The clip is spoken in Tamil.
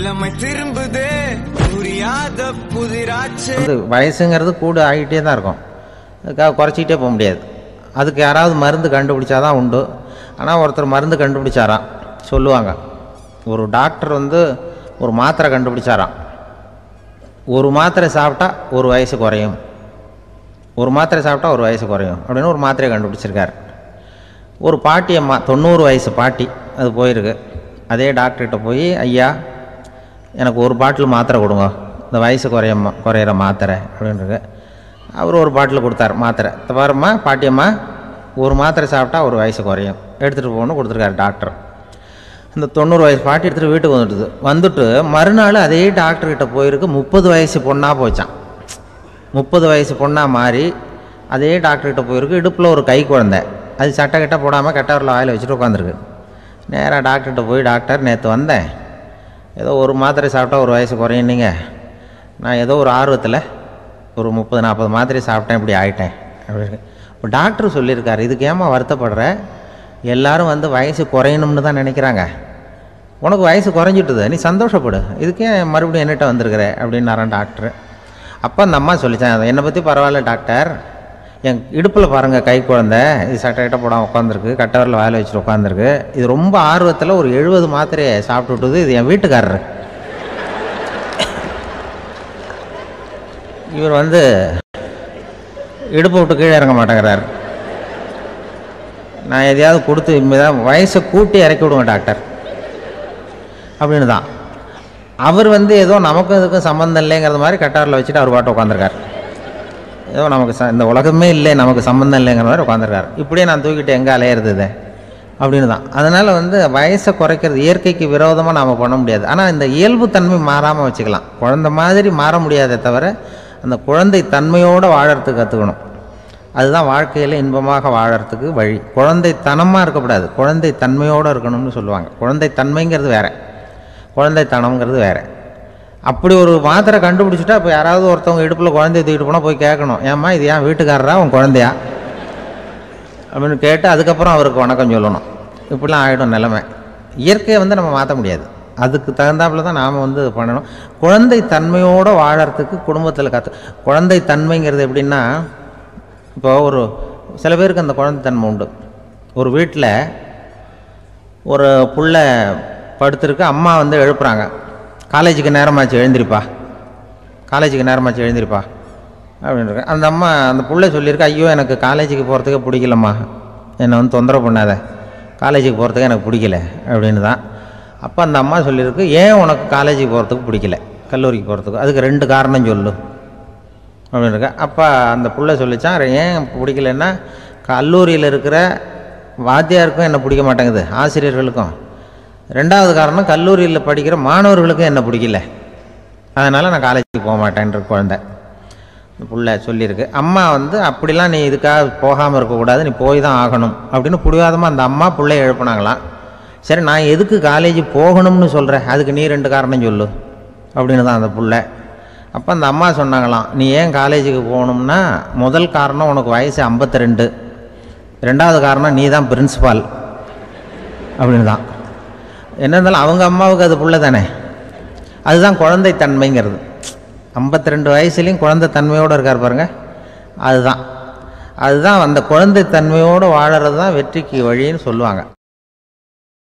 இளமை திரும்புதே புரியாத புதிராச்சு வந்து வயசுங்கிறது கூட ஆகிட்டே தான் இருக்கும் அதுக்காக குறைச்சிக்கிட்டே போக முடியாது அதுக்கு யாராவது மருந்து கண்டுபிடிச்சாதான் உண்டு ஆனால் ஒருத்தர் மருந்து கண்டுபிடிச்சாராம் சொல்லுவாங்க ஒரு டாக்டர் வந்து ஒரு மாத்திரை கண்டுபிடிச்சாராம் ஒரு மாத்திரை சாப்பிட்டா ஒரு வயசு குறையும் ஒரு மாத்திரை சாப்பிட்டா ஒரு வயசு குறையும் அப்படின்னு ஒரு மாத்திரையை கண்டுபிடிச்சிருக்காரு ஒரு பாட்டி அம்மா தொண்ணூறு வயசு பாட்டி அது போயிருக்கு அதே டாக்டர்கிட்ட போய் ஐயா எனக்கு ஒரு பாட்டில் மாத்திரை கொடுங்க இந்த வயசு குறைய குறையிற மாத்திரை அப்படின்றது அவர் ஒரு பாட்டில் கொடுத்தாரு மாத்திரை "இந்த பாரும்மா பாட்டியம்மா ஒரு மாத்திரை சாப்பிட்டா ஒரு வயசு குறையும் எடுத்துகிட்டு போகணும்னு கொடுத்துருக்காரு டாக்டர் இந்த தொண்ணூறு வயசு பாட்டி எடுத்துகிட்டு வீட்டுக்கு வந்துட்டுது வந்துட்டு மறுநாள் அதே டாக்டர்கிட்ட போயிருக்கு முப்பது வயசு பொண்ணாக போச்சான் முப்பது வயசு பொண்ணாக மாறி அதே டாக்டர்கிட்ட போயிருக்கு இடுப்பில் ஒரு கை குழந்தை அது சட்டை கிட்ட போடாமல் கெட்டவரில் வாயில் வச்சுட்டு உட்காந்துருக்கு நேராக டாக்டர்கிட்ட போய் டாக்டர் நேற்று வந்தேன் ஏதோ ஒரு மாத்திரை சாப்பிட்டா ஒரு வயசு குறையுன்னீங்க நான் ஏதோ ஒரு ஆர்வத்தில் ஒரு முப்பது நாற்பது மாத்திரை சாப்பிட்டேன் இப்படி ஆயிட்டேன் அப்படின்னு இப்போ டாக்டர் சொல்லியிருக்காரு இதுக்கு ஏமா வருத்தப்படுற எல்லாரும் வந்து வயசு குறையணும்னு தான் நினைக்கிறாங்க உனக்கு வயசு குறைஞ்சிட்டுது நீ சந்தோஷப்படு இதுக்கே மறுபடியும் என்னட்ட வந்திருக்கிற அப்படின்னாரான் டாக்டர் அப்போ அந்த அம்மா சொல்லிச்சான் என்னை பற்றி பரவாயில்ல டாக்டர் என் இடுப்பில் பாருங்கள் கை குழந்தை இது சட்டை கிட்ட போடாமல் உட்காந்துருக்கு கட்டவரில் வாயில் வச்சுட்டு உட்காந்துருக்கு இது ரொம்ப ஆர்வத்தில் ஒரு எழுபது மாத்திரையை சாப்பிட்டு விட்டுது இது என் வீட்டுக்காரரு இவர் வந்து இடுப்பை விட்டு கீழே இறங்க மாட்டேங்கிறார் நான் எதையாவது கொடுத்து இனிமேதான் வயசை கூட்டி இறக்கி விடுங்க டாக்டர் அப்படின்னு தான் அவர் வந்து ஏதோ நமக்கும் இதுக்கும் சம்மந்தம் இல்லைங்கிறது மாதிரி கட்டாரில் வச்சுட்டு அவர் பாட்டு உட்காந்துருக்கார் ஏதோ நமக்கு ச இந்த உலகமே இல்லை நமக்கு சம்மந்தம் இல்லைங்கிற மாதிரி உட்காந்துருக்காரு இப்படியே நான் தூக்கிட்டு எங்கே அலையிறது இதை அப்படின்னு தான் அதனால் வந்து வயசை குறைக்கிறது இயற்கைக்கு விரோதமாக நாம் பண்ண முடியாது ஆனால் இந்த இயல்புத்தன்மை மாறாமல் வச்சுக்கலாம் குழந்தை மாதிரி மாற முடியாதே தவிர அந்த குழந்தை தன்மையோடு வாழறதுக்கு கற்றுக்கணும் அதுதான் வாழ்க்கையில் இன்பமாக வாழறதுக்கு வழி குழந்தைத்தனமாக இருக்கக்கூடாது குழந்தை தன்மையோடு இருக்கணும்னு சொல்லுவாங்க குழந்தை தன்மைங்கிறது வேற குழந்தைத்தனம்ங்கிறது வேற அப்படி ஒரு மாத்திரை கண்டுபிடிச்சிட்டா இப்போ யாராவது ஒருத்தவங்க இடுப்பில் குழந்தைய தூக்கிட்டு போனால் போய் கேட்கணும் ஏம்மா இது ஏன் வீட்டுக்காரரா உன் குழந்தையா அப்படின்னு கேட்டு அதுக்கப்புறம் அவருக்கு வணக்கம் சொல்லணும் இப்படிலாம் ஆகிடும் நிலைமை இயற்கையை வந்து நம்ம மாற்ற முடியாது அதுக்கு தகுந்தாப்புல தான் நாம் வந்து பண்ணணும் குழந்தை தன்மையோடு வாழறதுக்கு குடும்பத்தில் கற்று குழந்தை தன்மைங்கிறது எப்படின்னா இப்போ ஒரு சில பேருக்கு அந்த குழந்தை தன்மை உண்டு ஒரு வீட்டில் ஒரு புள்ள படுத்திருக்கு அம்மா வந்து எழுப்புறாங்க காலேஜுக்கு நேரமாச்சு எழுந்திருப்பா காலேஜுக்கு நேரமாச்சு எழுந்திருப்பா அப்படின்னு அந்த அம்மா அந்த புள்ள சொல்லியிருக்கு ஐயோ எனக்கு காலேஜுக்கு போகிறதுக்கே பிடிக்கலம்மா என்னை வந்து தொந்தரவு பண்ணாத காலேஜுக்கு போகிறதுக்கு எனக்கு பிடிக்கல அப்படின்னு தான் அப்போ அந்த அம்மா சொல்லியிருக்கு ஏன் உனக்கு காலேஜுக்கு போகிறதுக்கு பிடிக்கல கல்லூரிக்கு போகிறதுக்கு அதுக்கு ரெண்டு காரணம் சொல்லு அப்படின்னு இருக்கா அப்போ அந்த புள்ள சொல்லிச்சான் ஏன் பிடிக்கலன்னா கல்லூரியில் இருக்கிற வாத்தியாருக்கும் என்ன பிடிக்க மாட்டேங்குது ஆசிரியர்களுக்கும் ரெண்டாவது காரணம் கல்லூரியில் படிக்கிற மாணவர்களுக்கும் என்ன பிடிக்கல அதனால் நான் காலேஜுக்கு போக மாட்டேன்ற குழந்தை இந்த புள்ள சொல்லியிருக்கு அம்மா வந்து அப்படிலாம் நீ இதுக்காக போகாமல் இருக்கக்கூடாது நீ போய் தான் ஆகணும் அப்படின்னு பிடிவாதமாக அந்த அம்மா பிள்ளைய எழுப்புனாங்களாம் சரி நான் எதுக்கு காலேஜ் போகணும்னு சொல்கிறேன் அதுக்கு நீ ரெண்டு காரணம் சொல்லு அப்படின்னு தான் அந்த புள்ள அப்போ அந்த அம்மா சொன்னாங்களாம் நீ ஏன் காலேஜுக்கு போகணும்னா முதல் காரணம் உனக்கு வயசு 52 ரெண்டு ரெண்டாவது காரணம் நீ தான் பிரின்சிபால் அப்படின்னு தான் என்ன இருந்தாலும் அவங்க அம்மாவுக்கு அது புள்ள தானே அதுதான் குழந்தை தன்மைங்கிறது 52 ரெண்டு வயசுலேயும் குழந்தை தன்மையோடு இருக்கார் பாருங்க அதுதான் அதுதான் அந்த குழந்தை தன்மையோடு வாழறது தான் வெற்றிக்கு வழின்னு சொல்லுவாங்க